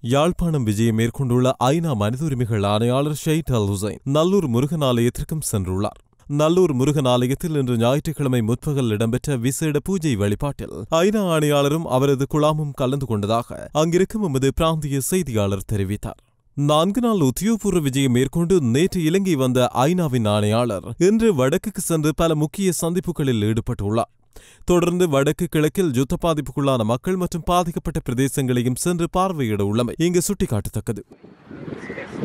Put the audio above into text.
யாழ்ப்பாணம் விஜயம் மேற்கொண்டுள்ள ஐநா மனித உரிமைகள் ஆணையாளர் Zeid Al Hussein Nallur Murugan ஆலயத்திற்கும் சென்றுள்ளார் நல்லூர் முருகன் ஆலயத்தில் இன்று ஞாயிற்றுக்கிழமை முற்பகல் இடம்பெற்ற விசேட பூஜை வழிபாட்டில் ஐநா ஆணையாளரும் அவரது குழாமும் கலந்து கொண்டதாக அங்கிருக்கும் எமது பிராந்திய செய்தியாளர் தெரிவித்தார் நான்கு நாள் உத்தியோகபூர்வ விஜயம் மேற்கொண்டு நேற்று இலங்கை வந்த ஐநாவின் ஆணையாளர் இன்று வடக்குக்கு சென்று பல முக்கிய சந்திப்புகளில் ஈடுபட்டுள்ளார் தொடர்ந்து வடக்கு கிழக்கில் யுத்த பாதிப்புக்குள்ளான மக்கள் மற்றும் பாதிக்கப்பட்ட பிரதேசங்களையும் சென்று பார்வையிட உள்ளமை இங்கு சுட்டிக்காட்டத்தக்கது